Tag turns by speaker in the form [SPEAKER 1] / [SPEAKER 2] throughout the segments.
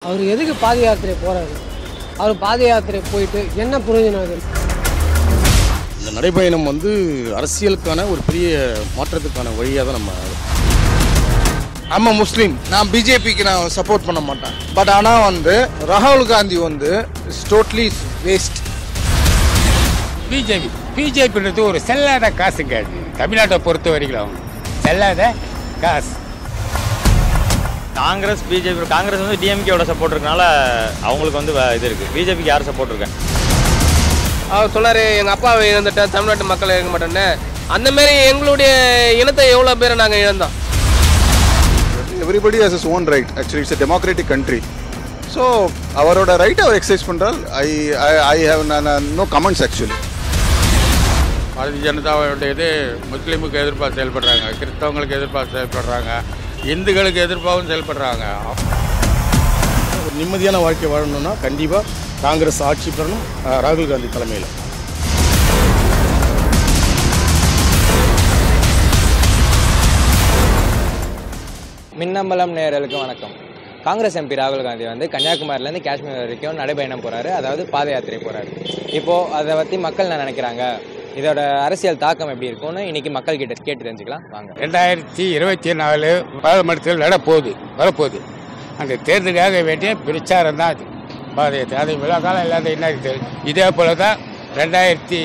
[SPEAKER 1] அவர் எதுக்கு பாத யாத்திரை போகிறாரு அவர் பாத யாத்திரை போயிட்டு என்ன பிரயோஜனம் அது
[SPEAKER 2] இந்த நடைபயணம் வந்து அரசியலுக்கான ஒரு பெரிய மாற்றத்துக்கான வழியாக தான் நம்ம
[SPEAKER 3] நம்ம முஸ்லீம் நான் பிஜேபிக்கு நான் சப்போர்ட் பண்ண மாட்டேன் பட் ஆனால் வந்து ராகுல் காந்தி வந்து டோட்லி வேஸ்ட்
[SPEAKER 4] பிஜேபி பிஜேபின்றது ஒரு செல்லாத காசுங்க அது தமிழ்நாட்டை பொறுத்த வரைக்கும் செல்லாத காசு
[SPEAKER 5] காங்கிரஸ் பிஜேபி காங்கிரஸ் வந்து டிஎம்கேவோட சப்போர்ட் இருக்கனால அவங்களுக்கு வந்து வ- இது இருக்குது பிஜேபிக்கு யார் சப்போர்ட் இருக்கேன்
[SPEAKER 6] அவர் சொன்னார் எங்கள் அப்பாவை இழந்துட்டேன் தமிழ்நாட்டு மக்களை இழக்க மாட்டேன்னு அந்த மாதிரி எங்களுடைய இனத்தை எவ்வளோ பேரை நாங்கள் இழந்தோம்
[SPEAKER 7] everybody has his own right actually it's democratic country so அவரோட ரைட் அவர் எக்ஸசைஸ் பண்ணுறால் I I have no comments actually
[SPEAKER 4] Bharatiya ஜனதாவுடைய இது முஸ்லீமுக்கு எதிர்ப்பாக செயல்படுறாங்க கிறிஸ்தவங்களுக்கு எதிர்ப்பாக செயல்படுறாங்க இந்துக்களுக்கு எதிர்ப்பாகவும் செயல்படுறாங்க
[SPEAKER 2] ஒரு நிம்மதியான வாழ்க்கை வாழணும்னா கண்டிப்பாக காங்கிரஸ் ஆட்சி பெறணும் அஹ், ராகுல் காந்தி தலைமையில்
[SPEAKER 8] மின்னம்பலம் நேயர்களுக்கு வணக்கம் காங்கிரஸ் எம்பி ராகுல் காந்தி வந்து கன்னியாகுமரியிலேருந்து காஷ்மீர் வரைக்கும் நடைபயணம் போகிறாரு அதாவது பாத யாத்திரை போகிறாரு இப்போது அதை பற்றி மக்கள் என்ன நினைக்கிறாங்க இதோட அரசியல் தாக்கம் எப்படி இருக்கும்னு இன்னைக்கு மக்கள் கிட்ட கேட்டு தெரிஞ்சுக்கலாம் வாங்க
[SPEAKER 4] ரெண்டாயிரத்தி இருபத்தி நாலு பாராளுமன்றத்தில் நடப்போகுது வரப்போகுது அந்த தேர்தலுக்காக வேண்டிய பிரச்சாரம் தான் அது பாதயாத்திரை அது விழா காலம் இல்லாத என்ன இருக்குது இதே போல தான் ரெண்டாயிரத்தி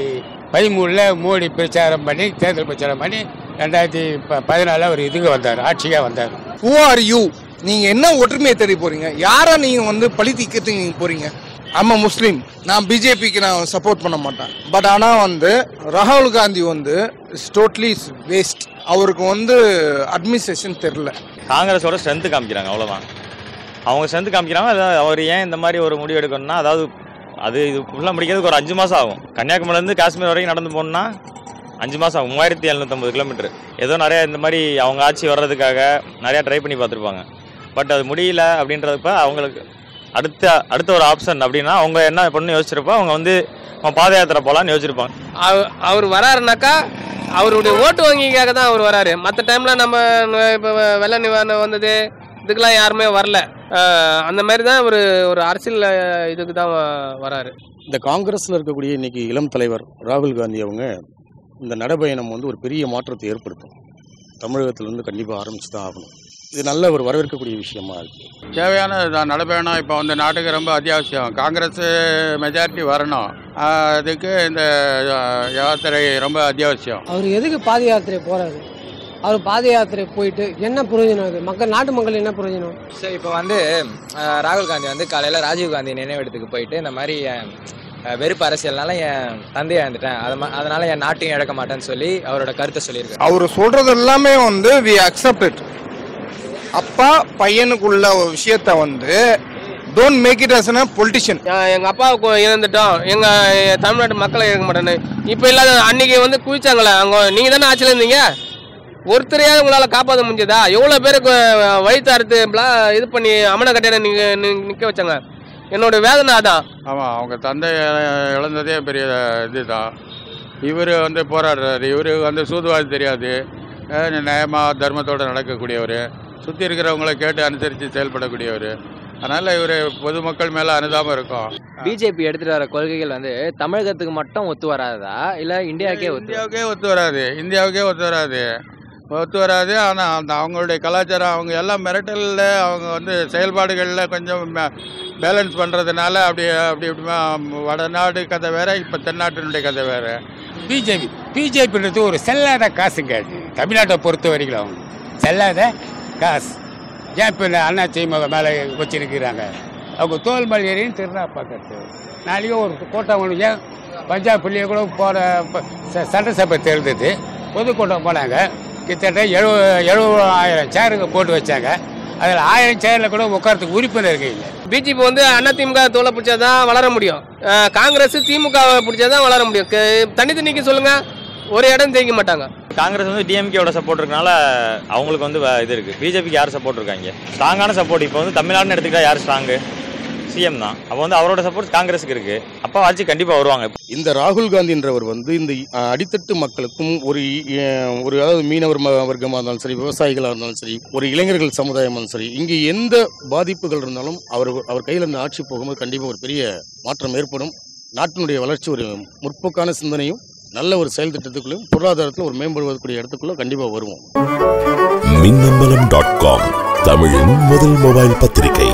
[SPEAKER 4] பதிமூணில் மோடி பிரச்சாரம் பண்ணி தேர்தல் பிரச்சாரம் பண்ணி ரெண்டாயிரத்தி ப பதினாலில் அவர் இதுக்கு வந்தார் ஆட்சியாக வந்தார்
[SPEAKER 3] ஹூ ஆர் யூ நீங்கள் என்ன ஒற்றுமையை தேடி போகிறீங்க யாரை நீங்கள் வந்து பழி தீக்கிறதுக்கு நீங்கள் போகிறீங்க நம்ம முஸ்லீம் நான் பிஜேபிக்கு நான் சப்போர்ட் பண்ண மாட்டேன் பட் ஆனால் வந்து ராகுல் காந்தி வந்து டோட்லி வேஸ்ட் அவருக்கு வந்து அட்மினிஸ்ட்ரேஷன் தெரில
[SPEAKER 5] காங்கிரஸோட ஸ்ட்ரென்த்து காமிக்கிறாங்க அவ்வளோதான் அவங்க ஸ்ட்ரென்த் காமிக்கிறாங்க அதாவது அவர் ஏன் இந்த மாதிரி ஒரு முடிவு எடுக்கணும்னா அதாவது அது இது ஃபுல்லாக முடிக்கிறதுக்கு ஒரு அஞ்சு மாதம் ஆகும் கன்னியாகுமரிலேருந்து காஷ்மீர் வரைக்கும் நடந்து போகணுன்னா அஞ்சு மாதம் ஆகும் மூவாயிரத்தி எழுநூற்றம்பது கிலோமீட்டர் ஏதோ நிறைய இந்த மாதிரி அவங்க ஆட்சி வர்றதுக்காக நிறையா ட்ரை பண்ணி பார்த்துருப்பாங்க பட் அது முடியல அப்படின்றப்ப அவங்களுக்கு அடுத்த அடுத்த ஒரு ஆப்ஷன் அப்படின்னா அவங்க என்ன பண்ணு யோசிச்சிருப்போ அவங்க வந்து அவங்க பாத யாத்திரை போகலான்னு யோசிச்சிருப்பாங்க
[SPEAKER 6] அவ- அவர் வராருனாக்கா அவருடைய ஓட்டு வங்கிக்காக தான் அவர் வராரு மற்ற டைமில் நம்ம இப்போ வெள்ள நிவாரணம் வந்தது இதுக்கெல்லாம் யாருமே வரல அஹ் அந்த மாதிரி தான் ஒரு ஒரு அரசியல் அஹ், இதுக்கு தான் வ- வராரு
[SPEAKER 2] இந்த காங்கிரஸில் இருக்கக்கூடிய இன்னைக்கு இளம் தலைவர் ராகுல் காந்தி அவங்க இந்த நடைபயணம் வந்து ஒரு பெரிய மாற்றத்தை ஏற்படுத்தும் தமிழகத்திலேருந்து கண்டிப்பாக ஆரம்பிச்சு தான் ஆகணும் இது நல்ல ஒரு வரவேற்கக்கூடிய விஷயமா இருக்கு
[SPEAKER 4] தேவையான இதான் நடைபயணம் இப்போ வந்து நாட்டுக்கு ரொம்ப அத்தியாவசியம் காங்கிரஸ் மெஜாரிட்டி வரணும் ஆஹ் அதுக்கு இந்த ஆஹ், யாத்திரை ரொம்ப அத்தியாவசியம்
[SPEAKER 1] அவர் எதுக்கு பாத யாத்திரை போகிறாரு அவர் பாத யாத்திரை போயிட்டு என்ன பிரயோஜனம் அது மக்கள் நாட்டு மக்கள் என்ன பிரயோஜனம்
[SPEAKER 8] சரி இப்போ வந்து அஹ், ராகுல் காந்தி வந்து காலையில் ராஜீவ் காந்தி நினைவிடத்துக்கு போயிட்டு இந்த மாதிரி என், அஹ், வெறுப்பு அரசியல்னால என் தந்தையை இழந்துட்டேன் அதை ம- அதனால என் நாட்டையும் இழக்க மாட்டேன்னு சொல்லி அவரோட கருத்தை சொல்லியிருக்காரு
[SPEAKER 3] அவர் சொல்றது எல்லாமே வந்து வி அக்செப்ட் இட் அப்பா பையனுக்குள்ள ஒரு விஷயத்த வந்து don't make it as a politician
[SPEAKER 6] ah எங்க அப்பாவுக்கு இழந்துட்டோம் எங்க எ- தமிழ்நாட்டு மக்களை இழக்க மாட்டேன்னு இப்போ இல்லாத அன்னைக்கு வந்து குவிச்சாங்களே அவங்க நீங்க தானே ஆட்சியில் இருந்தீங்க ஒருத்தரையாவது உங்களால் காப்பாற்ற முடிஞ்சதா எவ்வளோ பேருக்கு அஹ், வயிற்று அறுத்து இப்படிலாம் இது பண்ணி அமன கட்டையில நீங்க நிற்க வச்சாங்க என்னோட வேதனை அதான்
[SPEAKER 4] ஆமாம் அவங்க தந்தை இழ- இழந்ததே பெரிய இதுதான் இவர் வந்து போராடுறாரு இவர் வந்து சூதுவாதி தெரியாது அஹ் நியாயமாக தர்மத்தோடு நடக்கக்கூடியவர் சுற்றி இருக்கிறவங்கள கேட்டு அனுசரித்து செயல்படக்கூடியவர் அதனால் இவர் பொதுமக்கள் மேலே அனுதாபம் இருக்கும்
[SPEAKER 8] பிஜேபி எடுத்துட்டு வர கொள்கைகள் வந்து தமிழகத்துக்கு மட்டும் ஒத்து வராதா இல்லை இந்தியாவுக்கே ஒத்து
[SPEAKER 4] இந்தியாவுக்கே ஒத்து வராது இந்தியாவுக்கே ஒத்து வராது ஒத்து வராது ஆனால் அந்த அவங்களுடைய கலாச்சாரம் அவங்க எல்லாம் மிரட்டலில் அவங்க வந்து செயல்பாடுகளில் கொஞ்சம் பேலன்ஸ் பண்ணுறதுனால அப்படி அப்படி இப்படிமா வடநாடு கதை வேற இப்போ தென்னாட்டினுடைய கதை வேற பிஜேபி பிஜேபின்றது ஒரு செல்லாத காசுங்க அது தமிழ்நாட்டை பொறுத்த வரைக்கும் செல்லாத காசு ஏன் இப்போ இந்த அண்ணா திமுக மேலே வச்சிருக்கிறாங்க அவங்க தோல் மலையரின்னு திருநா பார்க்கறது நாளைக்கு ஒரு கூட்டம் ஒன்று ஏன் பஞ்சாப்லேயே கூட போகிற சட்டசபை தேர்ந்தது பொதுக்கூட்டம் போனாங்க கிட்டத்தட்ட எழுபது எழுபதாயிரம் சேருங்க போட்டு வச்சாங்க அதில் ஆயிரம் சேரில் கூட உட்காரத்துக்கு உறுப்பினர்கள் இல்லை
[SPEAKER 6] பிஜேபி வந்து அதிமுக தோலை பிடிச்சாதான் வளர முடியும் அஹ் காங்கிரஸ் திமுக பிடிச்சாதான் வளர முடியும் க- தனித்தனிக்கு சொல்லுங்க ஒரு இடம் ஜெயிக்க மாட்டாங்க
[SPEAKER 5] காங்கிரஸ் வந்து டிஎம்கேவோட சப்போர்ட் இருக்கனால அவங்களுக்கு வந்து வ- இது இருக்குது பிஜேபிக்கு யார் சப்போர்ட் இருக்காங்க ஸ்ட்ராங்கான சப்போர்ட் இப்போ வந்து தமிழ்நாடுன்னு எடுத்துக்கிட்டா யார் ஸ்ட்ராங்கு சிஎம் தான் அப்போ வந்து அவரோட சப்போர்ட் காங்கிரஸுக்கு இருக்கு அப்போ ஆட்சி கண்டிப்பாக வருவாங்க
[SPEAKER 2] இந்த ராகுல் காந்தின்றவர் வந்து இந்த அஹ், அடித்தட்டு மக்களுக்கும் ஒரு அஹ், ஒரு அதாவது மீனவர் ம- வர்க்கமாக இருந்தாலும் சரி விவசாயிகளாக இருந்தாலும் சரி ஒரு இளைஞர்கள் சமுதாயமாக இருந்தாலும் சரி இங்கே எந்த பாதிப்புகள் இருந்தாலும் அவர் அவர் கையில் இந்த ஆட்சி போகும்போது கண்டிப்பாக ஒரு பெரிய மாற்றம் ஏற்படும் நாட்டினுடைய வளர்ச்சி ஒரு முற்போக்கான சிந்தனையும் நல்ல ஒரு செயல் திட்டத்துக்குள்ளும் பொருளாதாரத்தில் ஒரு மேம்படுவதற்குரிய இடத்துக்குள்ள கண்டிப்பாக வருவோம்
[SPEAKER 9] மின்னம்பலம் டாட் காம் தமிழின் முதல் மொபைல் பத்திரிகை